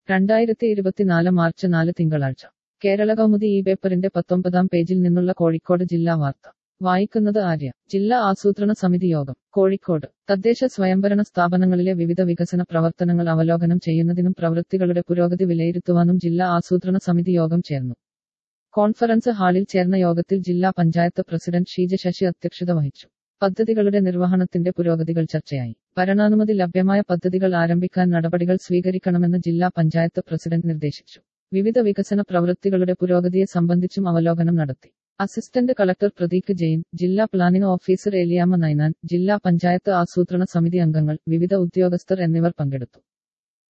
രണ്ടായിരത്തി ഇരുപത്തിനാല് മാർച്ച് നാല് തിങ്കളാഴ്ച കേരള കൗമുദി ഈ പേപ്പറിന്റെ പത്തൊമ്പതാം പേജിൽ നിന്നുള്ള കോഴിക്കോട് ജില്ലാ വാർത്ത വായിക്കുന്നത് ആര്യ ജില്ലാ ആസൂത്രണ സമിതി യോഗം കോഴിക്കോട് തദ്ദേശ സ്വയംഭരണ സ്ഥാപനങ്ങളിലെ വിവിധ വികസന പ്രവർത്തനങ്ങൾ അവലോകനം ചെയ്യുന്നതിനും പ്രവൃത്തികളുടെ പുരോഗതി വിലയിരുത്തുവാനും ജില്ലാ ആസൂത്രണ സമിതി യോഗം ചേർന്നു കോൺഫറൻസ് ഹാളിൽ ചേർന്ന യോഗത്തിൽ ജില്ലാ പഞ്ചായത്ത് പ്രസിഡന്റ് ഷീജ ശശി അധ്യക്ഷത വഹിച്ചു പദ്ധതികളുടെ നിർവഹണത്തിന്റെ പുരോഗതികൾ ചർച്ചയായി ഭരണാനുമതി ലഭ്യമായ പദ്ധതികൾ ആരംഭിക്കാൻ നടപടികൾ സ്വീകരിക്കണമെന്ന് ജില്ലാ പഞ്ചായത്ത് പ്രസിഡന്റ് നിർദ്ദേശിച്ചു വിവിധ വികസന പ്രവൃത്തികളുടെ പുരോഗതിയെ സംബന്ധിച്ചും അവലോകനം നടത്തി അസിസ്റ്റന്റ് കളക്ടർ പ്രതീക് ജെയിൻ ജില്ലാ പ്ലാനിംഗ് ഓഫീസർ ഏലിയാമ്മ നൈനാൻ ജില്ലാ പഞ്ചായത്ത് ആസൂത്രണ സമിതി അംഗങ്ങൾ വിവിധ ഉദ്യോഗസ്ഥർ എന്നിവർ പങ്കെടുത്തു